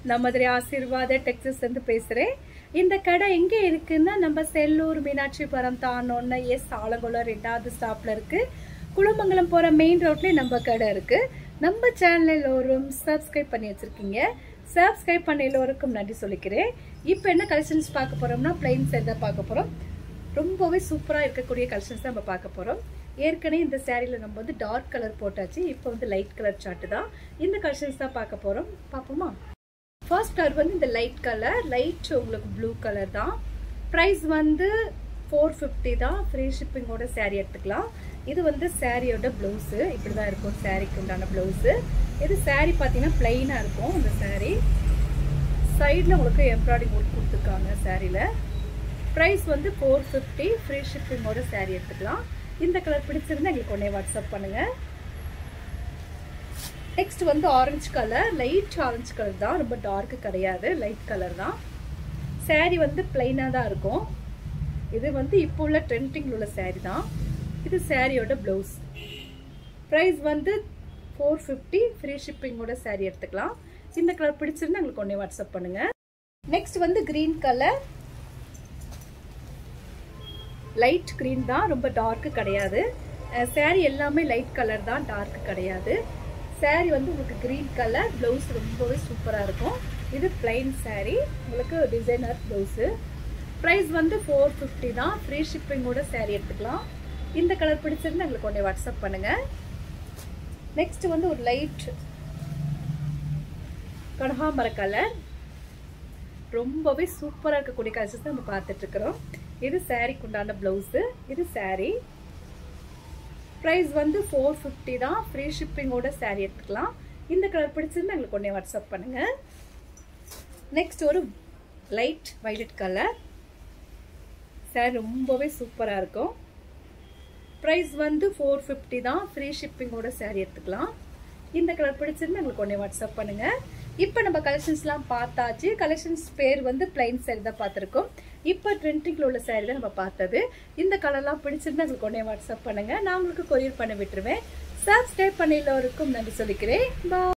நமது ஆசீர்வாத டெக்ஸஸ் இருந்து பேசுறேன் இந்த கடை எங்க இருக்குன்னா நம்ம செல்லூர் மீனாட்சிபுரம் தானோன்னு எஸ் ஆலங்குளம் ரெண்டாவது ஸ்டாப்ல இருக்கு குளமங்கலம் போற மெயின் ரோட்லயே நம்ம கடை இருக்கு நம்ம சேனல் எல்லோரும் சப்ஸ்கிரைப் பண்ணி வச்சிருக்கீங்க சப்ஸ்கிரைப் பண்ண எல்லோருக்கும் நன்றி சொல்லிக்கிறேன் இப்போ என்ன கலெக்ஷன்ஸ் பார்க்க போறோம்னா பிளைன் செட் தான் பார்க்க போறோம் ரொம்பவே சூப்பராக இருக்கக்கூடிய கலெக்ஷன்ஸ் நம்ம பார்க்க போகிறோம் ஏற்கனவே இந்த சேரீல நம்ம வந்து டார்க் கலர் போட்டாச்சு இப்போ வந்து லைட் கலர் சார்ட்டு தான் இந்த கலெக்ஷன்ஸ் தான் பார்க்க போகிறோம் பார்ப்போமா ஃபர்ஸ்ட் கலர் வந்து இந்த லைட் கலர் லைட் உங்களுக்கு ப்ளூ கலர் தான் ப்ரைஸ் வந்து ஃபோர் ஃபிஃப்டி தான் ஃப்ரீ ஷிப்பிங்கோட saree எடுத்துக்கலாம் இது வந்து சாரியோட ப்ளவுஸு இப்படி தான் இருக்கும் சாரிக்கு உண்டான ப்ளவுஸு இது saree பார்த்தீங்கன்னா பிளைனாக இருக்கும் இந்த saree சைடில் உங்களுக்கு எம்ப்ராய்டிங் ஒர்க் கொடுத்துருக்காங்க சாரியில் ப்ரைஸ் வந்து ஃபோர் ஃபிஃப்டி ஃப்ரீ ஷிப்பிங்கோட saree எடுத்துக்கலாம் இந்த கலர் பிடிச்சிருந்தா எங்களுக்கு உடனே வாட்ஸ்அப் பண்ணுங்கள் நெக்ஸ்ட் வந்து orange colour light orange colour தான் ரொம்ப டார்க்கு கிடையாது லைட் கலர் தான் saree வந்து பிளைனாக தான் இருக்கும் இது வந்து இப்போ உள்ள ட்ரெண்டிங்கில் உள்ள saree தான் இது சாரியோட ப்ளவுஸ் ப்ரைஸ் வந்து ஃபோர் ஃபிஃப்டி ஃப்ரீ ஷிப்பிங்கோட saree எடுத்துக்கலாம் இந்த கலர் பிடிச்சிருந்தா எங்களுக்கு உடனே வாட்ஸ்அப் பண்ணுங்கள் நெக்ஸ்ட் வந்து க்ரீன் கலர் லைட் க்ரீன் தான் ரொம்ப டார்க்கு கிடையாது saree எல்லாமே லைட் கலர் தான் டார்க் கிடையாது saree வந்து உங்களுக்கு க்ரீன் கலர் ப்ளவுஸ் ரொம்பவே சூப்பராக இருக்கும் இது பிளைன் saree உங்களுக்கு டிசைனர் ப்ளவுஸு ப்ரைஸ் வந்து ஃபோர் ஃபிஃப்டி தான் ஃப்ரீ ஷிப்பிங்கோட saree எடுத்துக்கலாம் இந்த கலர் பிடிச்சிருந்தா எங்களுக்கு உடனே வாட்ஸ்அப் பண்ணுங்கள் நெக்ஸ்ட் வந்து ஒரு லைட் கனகாமர கலர் ரொம்பவே சூப்பராக இருக்கக்கூடிய கலர்ஸ் தான் நம்ம பார்த்துட்டு இருக்கிறோம் இது சாரீக்கு உண்டான ப்ளவுஸு இது சாரீ ப்ரைஸ் வந்து ஃபோர் ஃபிஃப்டி தான் ஃப்ரீ ஷிப்பிங்கோட சாரீ எடுத்துக்கலாம் இந்த கலர் பிடிச்சிருந்தா எங்களுக்கு உடனே வாட்ஸ்அப் பண்ணுங்கள் நெக்ஸ்ட் ஒரு லைட் வைலட் கலர் சாரி ரொம்பவே சூப்பராக இருக்கும் ப்ரைஸ் வந்து ஃபோர் ஃபிஃப்டி தான் ஃப்ரீ ஷிப்பிங்கோட சாரீ எடுத்துக்கலாம் இந்த கலர் பிடிச்சிருந்தா எங்களுக்கு உடனே வாட்ஸ்அப் பண்ணுங்கள் இப்போ நம்ம கலெக்ஷன்ஸ்லாம் பார்த்தாச்சு கலெக்ஷன்ஸ் பேர் வந்து பிளைன் சாரி தான் பார்த்துருக்கோம் இப்போ ட்ரெண்டிங்கில் உள்ள சாரி தான் நம்ம பார்த்தது இந்த கலர்லாம் பிடிச்சிருந்தா எங்களுக்கு உடனே வாட்ஸ்அப் பண்ணுங்கள் நான் உங்களுக்கு கொரியர் பண்ண விட்டுருவேன் சப்ஸ்கிரைப் பண்ண எல்லோருக்கும் நன்றி சொல்லிக்கிறேன் பா